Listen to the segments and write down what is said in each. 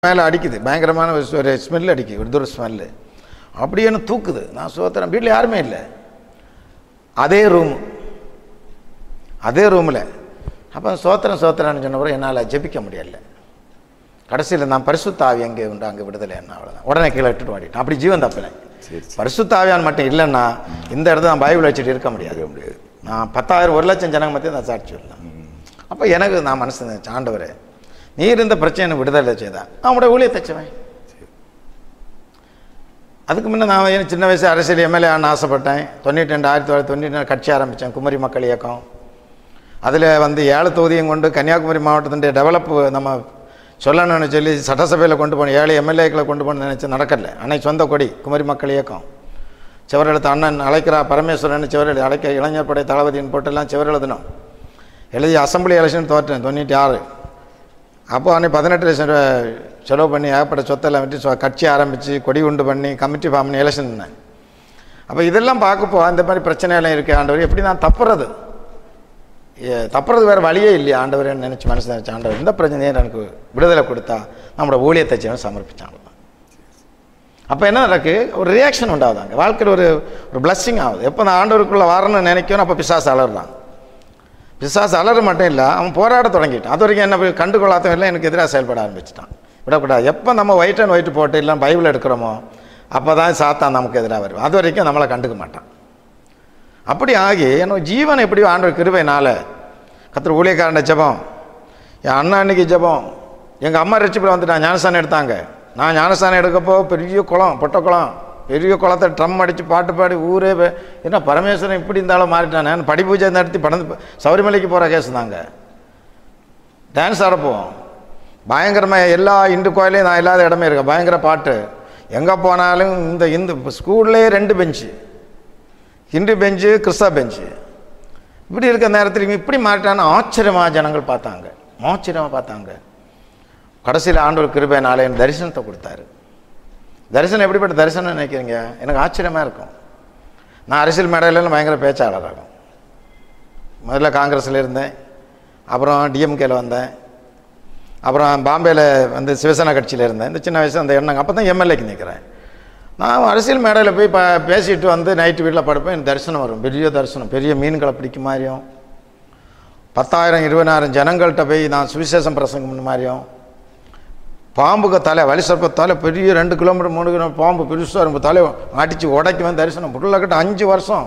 மேலே அடிக்குது பயங்கரமான ஒரு- ஒரு ஸ்மெல் அடிக்குது ஒரு தூர ஸ்மெல்லு அப்படியே என்ன தூக்குது நான் சோத்துறேன் வீட்டில் யாருமே இல்லை அதே ரூம் அதே ரூமில் அப்போ சோத்திரம் சோத்திரன்னு சொன்ன பிறகு என்னால் ஜெபிக்க முடியல கடைசியில் நான் பரிசுத்தாவி அங்கே உண்டு அங்கே விடுதலை என்ன அவ்வளோதான் உடனே கீழே விட்டுட்டு ஓடிட்டேன் அப்படி ஜீவன் தப்பினேன் சரி பரிசுத்தாவியான் மட்டும் இல்லைன்னா இந்த இடத்துல நான் பைபிள் வச்சுட்டு இருக்க முடியாது முடியாது நான் பத்தாயிரம் ஒரு லட்சம் ஜனங்க மத்திய நான் சாட்சி சொல்லலாம் அப்போ எனக்கு நான் மனசு நினைச்சேன், ஆண்டவரே நீர் இந்த பிரச்சனை விடுதலை செய்தா அவனுடைய ஊழியத்தை செய்வேன் அதுக்கு முன்ன நான் ஏன் சின்ன வயசு அரசியல் எம்எல்ஏ ஆன ஆசைப்பட்டேன் தொண்ணூற்றி ரெண்டு ஆயிரத்தி தொள்ளாயிரத்தி தொண்ணூற்றி ரெண்டு கட்சி ஆரம்பித்தேன் குமரி மக்கள் இயக்கம் அதில் வந்து ஏழு தொகுதியும் கொண்டு கன்னியாகுமரி மாவட்டத்தினுடைய டெவலப் நம்ம சொல்லணும்னு சொல்லி சட்டசபையில் கொண்டு போன ஏழு எம்எல்ஏக்களை கொண்டு போகணும்னு நினச்சி நடக்கல அன்னைக்கு சொந்த கொடி குமரி மக்கள் இயக்கம் சிவரெழுத்து அண்ணன் அழைக்கிறா பரமேஸ்வரன் சிவரெழுத்து அழைக்க இளைஞர் படை தளபதியின் போட்டெல்லாம் சிவரெழுதணும் எழுதி அசம்பிளி எலெக்ஷன் தோற்றேன் தொண்ணூற்றி ஆறு அப்போ அன்னைக்கு பதினெட்டு லட்சம் ரூபா செலவு பண்ணி ஏகப்பட்ட சொத்தெல்லாம் விட்டு சொ- கட்சி ஆரம்பித்து கொடி உண்டு பண்ணி கமிட்டி ஃபார்ம் பண்ணி எலெக்ஷன் நின்னேன் அப்போ இதெல்லாம் பார்க்கப்போ இந்த மாதிரி பிரச்சனையெல்லாம் இருக்குது ஆண்டவர் எப்படி நான் தப்புறது ஏ, தப்புறது வேறு வழியே இல்லையா ஆண்டவரேன்னு நினச்சி மனசு நினச்சி ஆண்டவர் இந்த பிரச்சனையை எனக்கு விடுதலை கொடுத்தா நம்மளோட ஊழியத்தை செய்யணும் சமர்ப்பிச்சாங்க அப்போ என்ன நடக்கு ஒரு ரியாக்ஷன் உண்டாகுதாங்க வாழ்க்கையில் ஒரு ஒரு பிளஸ்ஸிங் ஆகுது எப்போ நான் ஆண்டவருக்குள்ளே வரணும்னு நினைக்கணும் அப்போ பிசாசு அலறான் பிசாசு அலற மட்டும் இல்லை அவன் போராட தொடங்கிட்டான் அது வரைக்கும் என்ன போய் கண்டுகொள்ளாதவன் இல்லை எனக்கு எதிராக செயல்பட ஆரம்பிச்சிட்டான் விடக்கூடாது எப்போ நம்ம ஒயிட் அண்ட் ஒயிட் போட்டு இல்லை பைபிள் எடுக்கிறோமோ அப்போ தான் சாத்தான் நமக்கு எதிராக வரும் அது வரைக்கும் நம்மளை கண்டுக்க மாட்டான் அப்படி ஆகி என்னோட ஜீவன் எப்படியோ ஆண்டவர் கிருபைனால கத்திர ஊழியக்காரண்ட ஜெபம் என் அண்ணா அன்னைக்கு ஜெபம் எங்கள் அம்மா ரட்சிப்பில் வந்து நான் ஞானஸ்தானம் எடுத்தாங்க நான் ஞானஸ்தானம் எடுக்கப்போ பெரிய குளம் பொட்ட குளம் பெரிய குளத்தை ட்ரம் அடித்து பாட்டு பாடி ஊரே வே- என்ன பரமேஸ்வரன் இப்படி இருந்தாலும் மாறிட்டானே படி பூஜை நடத்தி படந்து சபரிமலைக்கு போகிற கேஸ் தாங்க டான்ஸ் ஆட போவோம் பயங்கரமாக எல்லா இந்து கோயிலையும் நான் இல்லாத இடமே இருக்கேன் பயங்கர பாட்டு எங்கே போனாலும் இந்த இந்து ஸ்கூல்லே ரெண்டு பெஞ்சு ஹிந்து பெஞ்சு கிறிஸ்தவ பெஞ்சு இப்படி இருக்க நேரத்தில் இவன் இப்படி மாறிட்டான்னு ஆச்சரியமாக ஜனங்கள் பார்த்தாங்க ஆச்சரியமாக பார்த்தாங்க கடைசியில் ஆண்டவர் கிருபைனாலே எனக்கு தரிசனத்தை கொடுத்தாரு தரிசனம் எப்படிப்பட்ட தரிசனம் நினைக்கிறீங்க எனக்கு ஆச்சரியமாக இருக்கும் நான் அரசியல் மேடையிலலாம் பயங்கர பேச்சாளராகும் முதல்ல காங்கிரஸில் இருந்தேன் அப்புறம் டிஎம்கேல வந்தேன் அப்புறம் பாம்பேயில் வந்து சிவசேனா கட்சியில் இருந்தேன் இந்த சின்ன வயசு அந்த எண்ணங்க அப்போ தான் எம்எல்ஏக்கு நிற்கிறேன் நான் அரசியல் மேடையில் போய் ப பேசிட்டு வந்து நைட்டு வீட்டில் படுப்பேன் எனக்கு தரிசனம் வரும் பெரிய தரிசனம் பெரிய மீன்களை பிடிக்கும் மாதிரியும் பத்தாயிரம் இருபதாயிரம் ஜனங்கள்கிட்ட போய் நான் சுவிசேஷம் பிரசங்கம் பண்ண மாதிரியும் பாம்புக்கு தலை வலி சர்ப்பத்தால பெரிய ரெண்டு கிலோமீட்டர் மூணு கிலோமீட்டர் பாம்பு பெருசாக இருக்கும் தலை அடித்து உடைக்குவேன் தரிசனம் புள்ளக்கிட்ட அஞ்சு வருஷம்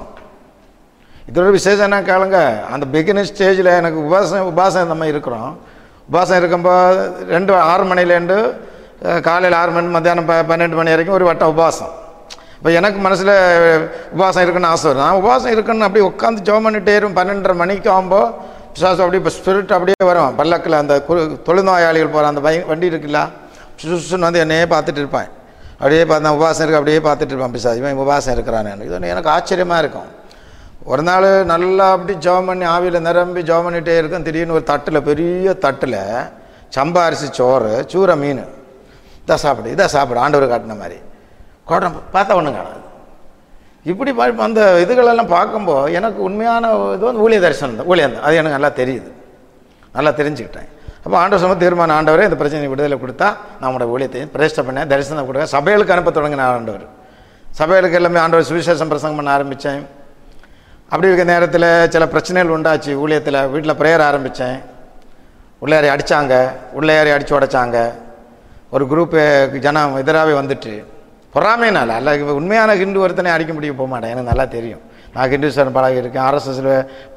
இதோட விசேஷம் என்ன கேளுங்க அந்த பிகினிங் ஸ்டேஜில் எனக்கு உபாசம் உபாசம் இந்த மாதிரி இருக்கிறோம் உபாசம் இருக்கும்போது ரெண்டு ஆறு மணிலேருந்து காலையில் ஆறு மணி மத்தியானம் ப பன்னெண்டு மணி வரைக்கும் ஒரு வட்டம் உபாசம் இப்போ எனக்கு மனசில் உபாசம் இருக்குன்னு ஆசை வரும் நான் உபாசம் இருக்குன்னு அப்படியே உட்காந்து ஜோம் பண்ணிட்டே இருக்கும் பன்னெண்டரை மணிக்கு ஆகும்போது பிசாசம் அப்படியே இப்போ ஸ்பிரிட் அப்படியே வரும் பல்லக்கில் அந்த கு- தொழுநோயாளிகள் போகிற அந்த பை வண்டி இருக்குல்ல சுசுன்னு வந்து என்னையே பார்த்துட்டு இருப்பேன் அப்படியே பார்த்து நான் உபாசம் இருக்கு அப்படியே பார்த்துட்டு இருப்பேன் பிசாசு இவன் உபாசம் இருக்கிறானே இது ஒன்று எனக்கு ஆச்சரியமாக இருக்கும் ஒரு நாள் நல்லா அப்படி ஜெபம் பண்ணி ஆவியில் நிரம்பி ஜெபம் பண்ணிகிட்டே இருக்கும் திடீர்னு ஒரு தட்டில் பெரிய தட்டில் சம்பா அரிசி சோறு சூற மீன் இதை சாப்பிடு இதை சாப்பிடு ஆண்டவர் காட்டின மாதிரி கோடம் பார்த்தா ஒன்றும் காணாது இப்படி பா- அந்த இதுகளெல்லாம் பார்க்கும்போது எனக்கு உண்மையான இது வந்து ஊழிய தரிசனம் தான் ஊழியம் தான் அது எனக்கு நல்லா தெரியுது நல்லா தெரிஞ்சுக்கிட்டேன் அப்போ ஆண்டவர் சொன்ன தீர்மானம் ஆண்டவரே இந்த பிரச்சனை விடுதலை கொடுத்தா நம்மளோட ஊழியத்தையும் பிரதிஷ்டை பண்ணேன் தரிசனம் கொடுக்க சபைகளுக்கு அனுப்ப தொடங்கின ஆண்டவர் சபைகளுக்கு எல்லாமே ஆண்டவர் சுவிசேஷம் பிரசங்கம் பண்ண ஆரம்பித்தேன் அப்படி இருக்க நேரத்தில் சில பிரச்சனைகள் உண்டாச்சு ஊழியத்தில் வீட்டில் ப்ரேயர் ஆரம்பித்தேன் உள்ளேறி அடித்தாங்க உள்ளேறி அடித்து உடைச்சாங்க ஒரு குரூப்பு ஜனம் எதிராகவே வந்துட்டு பொறாமைனால அல்ல இவ உண்மையான ஹிந்து ஒருத்தனை அடிக்க முடியும் போக மாட்டேன் எனக்கு நல்லா தெரியும் நான் ஹிந்துஸ்வரன் பழகி இருக்கேன் ஆர்எஸ்எஸில்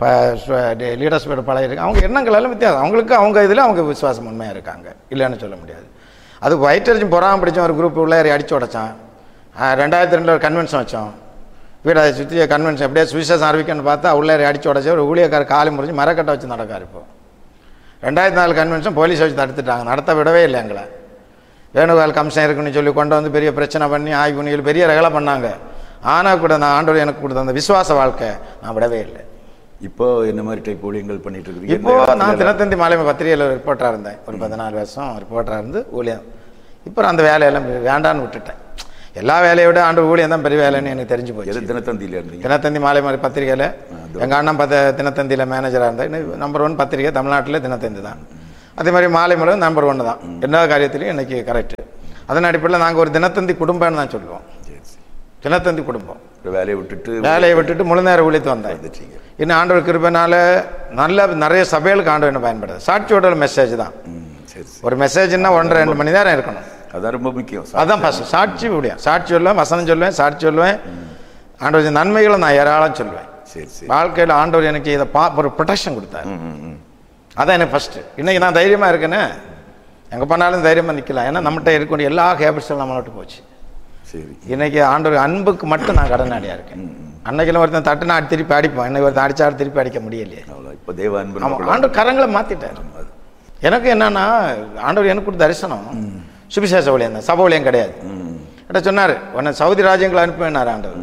லீடர்ஷிப் பழகி இருக்கேன் அவங்க எண்ணங்கள் எல்லாம் வித்தியாசம் அவங்களுக்கு அவங்க இதில் அவங்க விசுவாசம் உண்மையாக இருக்காங்க இல்லைன்னு சொல்ல முடியாது அது வயிற்றறிச்சும் பொறாம பிடிச்ச ஒரு குரூப் உள்ளேறி அடித்து உடைச்சான் ஆஹ் ரெண்டாயிரத்தி ரெண்டில் ஒரு கன்வென்ஷன் வச்சோம் வீடை சுற்றி கன்வென்ஷன் எப்படியே சுவிசேஷம் அறிவிக்கணும்னு பார்த்தா உள்ளே அடிச்சு உடச்சி ஒரு ஊழியக்கார காலி முறிஞ்சு மரக்கட்டை வச்சு நடக்கார் இப்போ ரெண்டாயிரத்தி நாலு கன்வென்ஷன் போலீஸ் வச்சு தடுத்துட்டாங்க நடத்த விடவே இல்லை எங்களை வேணுகால் கம்சன் இருக்குன்னு சொல்லி கொண்டு வந்து பெரிய பிரச்சனை பண்ணி ஆய்வு பண்ணி பெரிய ரகலை பண்ணாங்க ஆனால் கூட நான் ஆண்டவர் எனக்கு கொடுத்த அந்த விசுவாச வாழ்க்கை நான் விடவே இல்லை இப்போ என்ன மாதிரி டைப் ஊழியங்கள் பண்ணிட்டு இருக்கீங்க இப்போ நான் தினத்தந்தி மாலை பத்திரிகையில் ரிப்போர்ட்டராக இருந்தேன் ஒரு பதினாலு வருஷம் ரிப்போர்ட்டராக இருந்து ஊழியம் இப்போ அந்த வேலையெல்லாம் வேண்டான்னு விட்டுட்டேன் எல்லா வேலையை விட ஆண்டு ஊழியம் தான் பெரிய வேலைன்னு எனக்கு தெரிஞ்சு போச்சு எது தினத்தந்தியில இருந்தீங்க தினத்தந்தி மாலை மாதிரி பத்திரிகையில் எங்கள் அண்ணன் பத்த தினத்தந்தியில் மேனேஜராக இருந்தேன் நம்பர் ஒன் பத்திரிகை தமிழ்நாட்டில் தினத்தந்தி தான் அதே மாதிரி மாலை மலர் நம்பர் ஒன்று தான் எல்லா காரியத்திலையும் இன்னைக்கு கரெக்டு அதன் அடிப்படையில் நாங்கள் ஒரு தினத்தந்தி குடும்பம்னு தான் சொல்லுவோம் சரி சரி தினத்தந்தி குடும்பம் ஒரு வேலையை விட்டுட்டு வேலையை விட்டுட்டு முழு நேர ஊழியத்து வந்தேன் வந்துட்டீங்க இன்னும் ஆண்டவர் கிருபைனால நல்ல நிறைய சபைகளுக்கு ஆண்டவர் என்ன பயன்படுது சாட்சியோட மெசேஜ் தான் ம் சரி சரி ஒரு மெசேஜ்னா ஒன்றரை ரெண்டு மணி நேரம் இருக்கணும் அதான் ரொம்ப முக்கியம் அதான் ஃபஸ்ட் சாட்சி ஊழியம் சாட்சி சொல்லுவேன் வசனம் சொல்லுவேன் சாட்சி சொல்லுவேன் ஆண்டவர் செஞ்ச நன்மைகளை நான் ஏராளம் சொல்லுவேன் சரி சரி வாழ்க்கையில் ஆண்டவர் எனக்கு இதை பா ஒரு ப்ரொடெக்ஷன் கொடுத்தாரு ம் ம் ம் அதான் எனக்கு ஃபஸ்ட்டு இன்னைக்கு நான் தைரியமாக இருக்கேனே எங்கே போனாலும் தைரியமாக நிற்கலாம் ஏன்னா நம்மகிட்ட இருக்கக்கூடிய எல்லா ஹேபிட்ஸும் நம்மளை விட்டு போச்சு சரி இன்னைக்கு ஆண்டவர் அன்புக்கு மட்டும் நான் கடனாடியாக இருக்கேன் அன்னைக்கெல்லாம் ஒருத்தன் தட்டுனா அடி திருப்பி அடிப்போம் இன்னைக்கு ஒருத்தன் அடிச்சா திருப்பி அடிக்க முடியலையே அவ்வளோ இப்போ தேவ அன்பு ஆமாம் நமக்குள்ள ஆண்டவர் கரங்களை மாற்றிட்டார் எனக்கு என்னன்னா ஆண்டவர் எனக்கு கொடுத்த தரிசனம் சுபிசேஷ ஊழியம் தான் சபை ஊழியம் கிடையாது ம் என்கிட்ட சொன்னார் உன்னை சவுதி ராஜ்யங்களை அனுப்பினார் ஆண்டவர்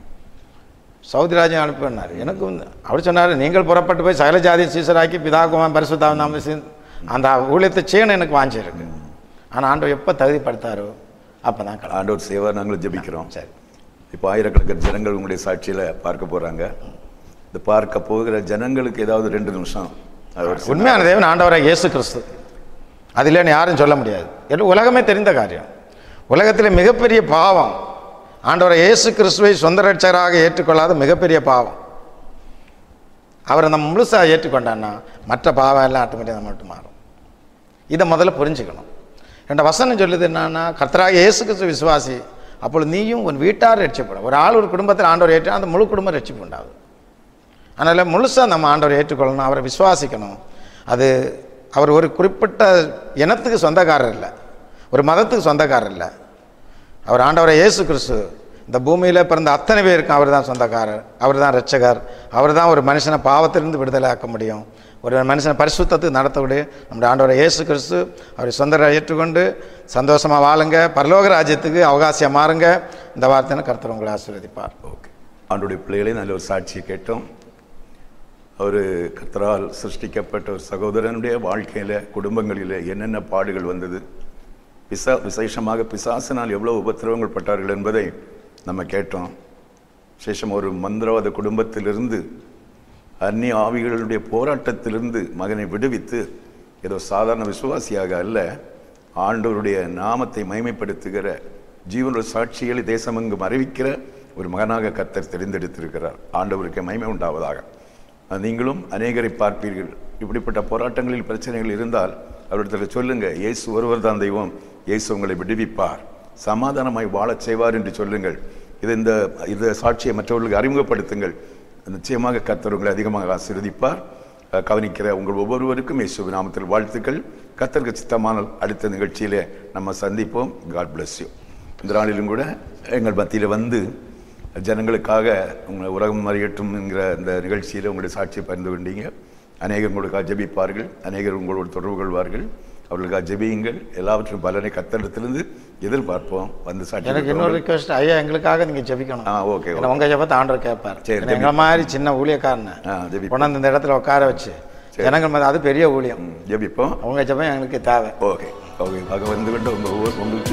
சவுதி ராஜ்யம் அனுப்பினார் எனக்கு வந்து அவர் சொன்னார் நீங்கள் புறப்பட்டு போய் சகல ஜாதி சீசராக்கி பிதாகுமான் பரிசுத்தாவும் நாம சீ- அந்த ஊழியத்தை செய்யணும் எனக்கு வாஞ்சி இருக்கு ஆனால் ஆண்டவர் எப்போ தகுதிப்படுத்தாரோ அப்போ தான் கிளம்ப ஆண்டவர் சேவா நாங்களும் ஜெபிக்கிறோம் சரி இப்போ ஆயிரக்கணக்கான ஜனங்கள் உங்களுடைய சாட்சியில பார்க்க போறாங்க இந்த பார்க்க போகிற ஜனங்களுக்கு ஏதாவது ரெண்டு நிமிஷம் அவர் சொன்ன- உண்மையான தேவன் ஆண்டவராக இயேசு கிறிஸ்து அது இல்லைன்னு யாரும் சொல்ல முடியாது எல்லாம் உலகமே தெரிந்த காரியம் உலகத்தில் மிகப்பெரிய பாவம் ஆண்டவரை இயேசு கிறிஸ்துவை சொந்த ரட்சகராக ஏற்றுக்கொள்ளாத மிகப்பெரிய பாவம் அவரை நம்ம முழுசாக ஏற்றுக்கொண்டான்னா மற்ற பாவம் எல்லாம் ஆட்டோமேட்டிக்காக நம்ம விட்டு மாறும் இதை முதல்ல புரிஞ்சுக்கணும் ரெண்டு வசனம் சொல்லுது என்னன்னா கர்த்தராக இயேசு கிறிஸ்து விசுவாசி அப்பொழுது நீயும் உன் வீட்டார் ரட்சிப்படும் ஒரு ஆள் ஒரு குடும்பத்தில் ஆண்டவர் ஏற்று அந்த முழு குடும்பம் ரட்சிப்பு உண்டாகுது அதனால் முழுசாக நம்ம ஆண்டவரை ஏற்றுக்கொள்ளணும் அவரை விசுவாசிக்கணும் அது அவர் ஒரு குறிப்பிட்ட இனத்துக்கு சொந்தக்காரர் இல்லை ஒரு மதத்துக்கு சொந்தக்காரர் இல்லை அவர் ஆண்டவரை இயேசு கிறிஸ்து இந்த பூமியில் பிறந்த அத்தனை பேருக்கும் அவர் தான் சொந்தக்காரர் அவர் தான் ரட்சகர் அவர் தான் ஒரு மனுஷனை பாவத்திலிருந்து விடுதலை ஆக்க முடியும் ஒரு மனுஷனை பரிசுத்தத்துக்கு நடத்தக்கூடிய நம்முடைய ஆண்டவரை இயேசு கிறிஸ்து அவரை சொந்தரை ஏற்றுக்கொண்டு சந்தோஷமாக வாழுங்க பரலோக ராஜ்யத்துக்கு அவகாசியம் மாறுங்க இந்த வார்த்தைன்னு கர்த்தர் உங்களை ஆசீர்வதிப்பார் ஓகே ஆண்டுடைய பிள்ளைகளே நல்ல ஒரு சாட்சியை கேட்டோம் ஒரு கர்த்தரால் சிருஷ்டிக்கப்பட்ட ஒரு சகோதரனுடைய வாழ்க்கையில குடும்பங்களில் என்னென்ன பாடுகள் வந்தது பிசா விசேஷமாக பிசாசினால் எவ்வளவு உபத்திரவங்கள் பட்டார்கள் என்பதை நம்ம கேட்டோம் விசேஷம் ஒரு மந்திரவாத குடும்பத்திலிருந்து அந்நிய ஆவிகளுடைய போராட்டத்திலிருந்து மகனை விடுவித்து ஏதோ சாதாரண விசுவாசியாக அல்ல ஆண்டவருடைய நாமத்தை மைமைப்படுத்துகிற ஜீவனுடைய சாட்சிகளை தேசமெங்கும் அறிவிக்கிற ஒரு மகனாக கர்த்தர் தெரிந்தெடுத்திருக்கிறார் ஆண்டவருக்கு மகிமை உண்டாவதாக அது நீங்களும் அநேகரை பார்ப்பீர்கள் இப்படிப்பட்ட போராட்டங்களில் பிரச்சனைகள் இருந்தால் அவரிடத்தில் சொல்லுங்க இயேசு ஒருவர் தான் தெய்வம் இயேசு உங்களை விடுவிப்பார் சமாதானமாய் வாழச் செய்வார் என்று சொல்லுங்கள் இது இந்த இந்த சாட்சியை மற்றவர்களுக்கு அறிமுகப்படுத்துங்கள் நிச்சயமாக கர்த்தர் உங்களை அதிகமாக ஆசீர்வதிப்பார் அஹ், கவனிக்கிற உங்கள் ஒவ்வொருவருக்கும் இயேசு நாமத்தில் வாழ்த்துக்கள் கர்த்தருக்கு சித்தமான அடுத்த நிகழ்ச்சியிலே நம்ம சந்திப்போம் காட் bless யூ இந்த நாளிலும் கூட எங்கள் மத்தியில் வந்து ஜனங்களுக்காக உங்களை உலகம் அறியட்டும் என்கிற இந்த நிகழ்ச்சியில் உங்களுடைய சாட்சியை பகிர்ந்து கொண்டீங்க அநேகர் உங்களுக்காக ஜெபிப்பார்கள் அநேகர் உங்களோடு தொடர்பு கொள்வார்கள் அவர்களுக்காக ஜெபியுங்கள் எல்லாவற்றும் பலனை கத்தடத்திலிருந்து எதிர்பார்ப்போம் வந்து சாட்சி எனக்கு இன்னொரு ரிக்வெஸ்ட் ஐயா எங்களுக்காக நீங்க ஜெபிக்கணும் ஆ ஓகே ஏன்னா உங்க ஜெபத்தை ஆண்டவர் கேட்பார் சரி, ஏன்னா எங்களை மாதிரி சின்ன ஊழியக்காரனை ஆ ஜெபி கொண்டாந்து இந்த இடத்துல உட்கார வச்சு ஜனங்கள் மத்திய அது பெரிய ஊழியம் ஜெபிப்போம் உங்க ஜெபம் எங்களுக்கு தேவை ஓகே ஓகே ஆக வந்து கொண்டு உங்கள் ஒவ்வொரு உங்களுக்கு